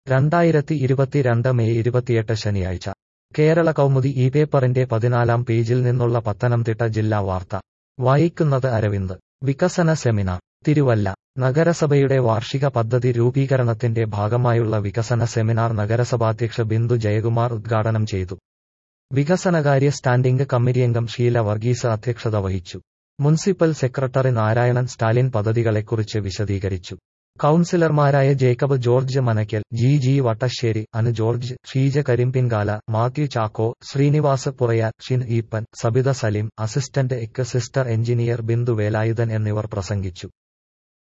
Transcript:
രണ്ടായിരത്തി ഇരുപത്തിരണ്ട് മെയ് ഇരുപത്തിയെട്ട് ശനിയാഴ്ച കേരള കൗമുദി ഈ പേപ്പറിന്റെ പതിനാലാം പേജിൽ നിന്നുള്ള പത്തനംതിട്ട ജില്ലാ വാർത്ത വായിക്കുന്നത് അരവിന്ദ് വികസന സെമിനാർ തിരുവല്ല നഗരസഭയുടെ വാർഷിക പദ്ധതി രൂപീകരണത്തിന്റെ ഭാഗമായുള്ള വികസന സെമിനാർ നഗരസഭാധ്യക്ഷ ബിന്ദു ജയകുമാർ ഉദ്ഘാടനം ചെയ്തു വികസനകാര്യ സ്റ്റാൻഡിംഗ് കമ്മിറ്റിയംഗം ഷീല വർഗീസ് അധ്യക്ഷത വഹിച്ചു മുനിസിപ്പൽ സെക്രട്ടറി നാരായണൻ സ്റ്റാലിൻ പദ്ധതികളെക്കുറിച്ച് വിശദീകരിച്ചു കൌൺസിലർമാരായ Jacob George Manakkal G G Vattassery Anu George Sheeja Karimpinkala Mathew Chacko Srinivas Purayan Shin Eapen Sabitha Saleem assistant executive engineer Bindu Velayudhan എന്നിവർ പ്രസംഗിച്ചു